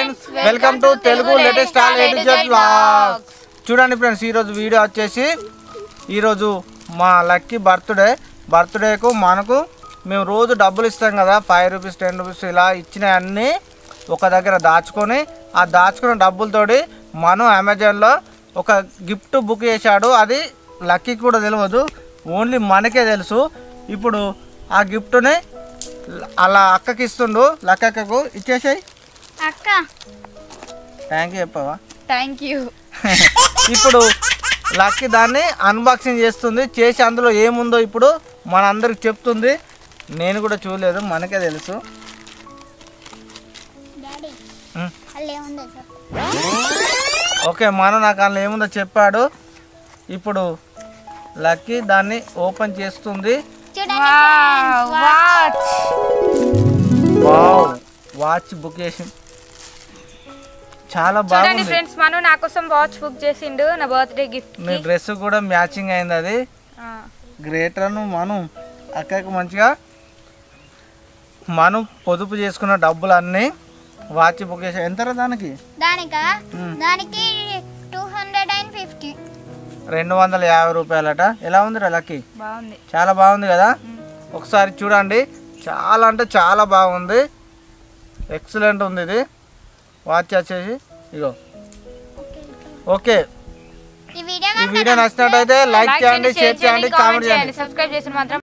Friends welcome to Telugu latest all A to Z vlogs చూడండి friends ఈరోజు video వచ్చేసి ఈరోజు మా లక్కీ బర్త్డే బర్త్డేకు మనకు మేము రోజు డబ్బులు ఇస్తాం కదా ఫైవ్ రూపీస్ టెన్ రూపీస్ ఇలా ఇచ్చిన అన్నీ ఒక దగ్గర దాచుకొని ఆ దాచుకున్న డబ్బులతోటి మనం అమెజాన్లో ఒక గిఫ్ట్ బుక్ చేశాడు అది లక్కీకి కూడా తెలియదు ఓన్లీ మనకే తెలుసు ఇప్పుడు ఆ గిఫ్ట్ని అలా అక్కకి ఇస్తుండు లక్కక్కకు ఇచ్చేసాయి అక్క థ్యాంక్ యూ చెప్పవా థ్యాంక్ యూ ఇప్పుడు లక్కీ దాన్ని అన్బాక్సింగ్ చేస్తుంది చేసి అందులో ఏముందో ఇప్పుడు మనందరికి చెప్తుంది నేను కూడా చూడలేదు మనకే తెలుసు డాడీ ఉమ్. అలా ఏముందో చెప్పు ఓకే మనం నాకు అందులో ఏముందో చెప్పాడు ఇప్పుడు లక్కీ దాన్ని ఓపెన్ చేస్తుంది చూడండి వాచ్ వావ్ వాచ్ బుక్ చేసి చాలా చూడండి బాగుంది ఫ్రెండ్స్ మను నా కోసం వాచ్ బుక్ చేసిండు నా బర్త్డే గిఫ్ట్ నీ డ్రెస్ కూడా మ్యాచింగ్ అయింది అది గ్రేటర్ను మనం అక్కడికి మంచిగా మనం పొదుపు చేసుకున్న డబ్బులు అన్నీ వాచ్ బుక్ చేసా ఎంత దానికి దానికా ఉమ్. దానికి టూ హండ్రెడ్ అండ్ ఫిఫ్టీ రెండు వందల యాభై రూపాయలట ఎలా ఉంది లక్కీ బాగుంది చాలా బాగుంది కదా ఒకసారి చూడండి చాలా అంటే చాలా బాగుంది ఎక్సలెంట్ ఉంది ఇది వాచ్ వచ్చేసి ఇగో ఓకే ఈ వీడియో ఈ వీడియో నచ్చినట్టయితే లైక్ చేయండి షేర్ చేయండి కామెంట్ చేయండి సబ్స్క్రైబ్ చేసిన మాత్రం